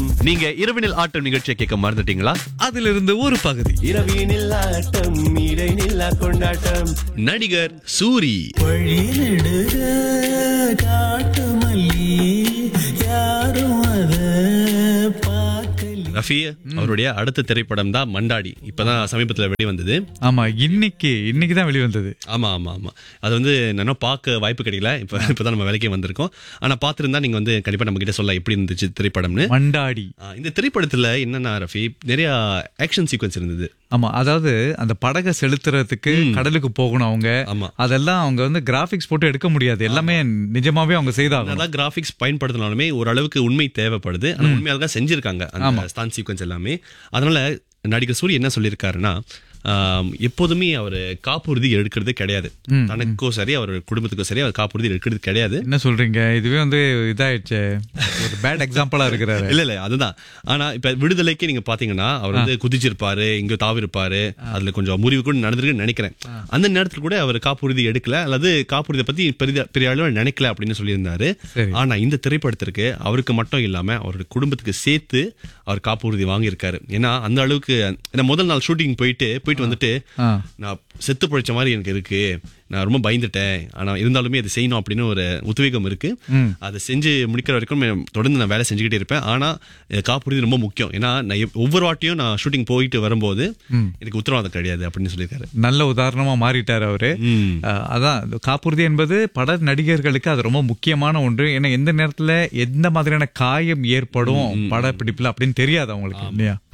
நீங்க இரவினில் ஆட்டம் நிகழ்ச்சியை கேட்க மறந்துட்டீங்களா அதிலிருந்து ஒரு பகுதி இரவினில் ஆட்டம் இடைநில்லா கொண்டாட்டம் நடிகர் சூரி வழி நெடுக காட்டு மல்லி யாரும் அத பார்க்கல ரஃபி அவருடைய அடுத்த திரைப்படம் தான் மண்டாடி இப்பதான் சமீபத்துல வெளிவந்தது ஆமா இன்னைக்கு இன்னைக்கு தான் வெளிவந்தது ஆமா ஆமா ஆமா அது வந்து நான் பார்க்க வாய்ப்பு கிடைக்கல இப்ப இப்பதான் நம்ம வேலைக்கே வந்திருக்கோம் ஆனா பார்த்திருந்தா நீங்க வந்து கண்டிப்பா நம்ம கிட்ட சொல்ல எப்படி இருந்துச்சு திரைப்படம்னு மண்டாடி ஆ, இந்த திரைப்படத்துல என்னன்னா ரஃபி நிறைய ஆக்ஷன் சீக்வன்ஸ் இருந்தது ஆமா அதாவது அந்த படகை செலுத்துறதுக்கு கடலுக்கு போகணும் அவங்க ஆமா. அதெல்லாம் அவங்க வந்து கிராபிக்ஸ் போட்டு எடுக்க முடியாது எல்லாமே நிஜமாவே அவங்க செய்தாகணும் என்னதான் கிராபிக்ஸ் பயன்படுத்தினாலுமே ஓரளவுக்கு உண்மை தேவைப்படுது ஆனா உண்மையாக தான் செஞ்சிருக்காங்க அந்த ஸ்டான் சீக்வன்ஸ் எல்லாமே அதனால நடிகர் சூரி என்ன சொல்லியிருக்காருன்னா ஆம், எப்போதுமே அவர் காப்புறுதி எடுக்கிறது கிடையாது தனக்கோ சரி அவர் குடும்பத்துக்கோ சரி அவர் காப்புறுதி எடுக்கிறது கிடையாது என்ன சொல்றீங்க இதுவே வந்து இதாயிடுச்சு ஒரு பேட் எக்ஸாம்பிளா இருக்கிறாரு இல்ல இல்ல அதுதான் ஆனா இப்ப விடுதலைக்கு நீங்க பாத்தீங்கன்னா அவர் வந்து குதிச்சிருப்பாரு இங்க தாவி இருப்பாரு அதுல கொஞ்சம் முறிவு கூட நடந்திருக்குன்னு நினைக்கிறேன் அந்த நேரத்துல கூட அவர் காப்புறுதி எடுக்கல அல்லது காப்புறுதியை பத்தி பெரிய பெரிய அளவு நினைக்கல அப்படின்னு சொல்லியிருந்தாரு சரி. ஆனா இந்த திரைப்படத்திற்கு அவருக்கு மட்டும் இல்லாம அவருடைய குடும்பத்துக்கு சேர்த்து அவர் காப்புறுதி வாங்கியிருக்காரு ஏன்னா அந்த அளவுக்கு ஏன்னா முதல் நாள் ஷூட்டிங் போயிட்டு போயிட்டு வந்துட்டு ஆ. நான் செத்து பிழைச்ச மாதிரி எனக்கு இருக்கு நான் ரொம்ப பயந்துட்டேன் ஆனா இருந்தாலுமே அது செய்யணும் அப்படின்னு ஒரு உத்வேகம் இருக்கு அதை செஞ்சு முடிக்கிற வரைக்கும் நான் தொடர்ந்து நான் வேலை செஞ்சுக்கிட்டே இருப்பேன் ஆனா அஹ், காப்புறுதி ரொம்ப முக்கியம் ஏன்னா நான் எப்- ஒவ்வொரு வாட்டியும் நான் ஷூட்டிங் போயிட்டு வரும்போது எனக்கு உத்தரவாதம் கிடையாது அப்படின்னு சொல்லியிருக்காரு நல்ல உதாரணமா மாறிட்டார் அவரு ம். அஹ், அதான் இந்த காப்புறுதி என்பது பட நடிகர்களுக்கு அது ரொம்ப முக்கியமான ஒன்று ஏன்னா எந்த நேரத்துல எந்த மாதிரியான காயம் ஏற்படும் படப்பிடிப்புல அப்படின்னு தெரியாது அவங்களுக்கு இல்லையா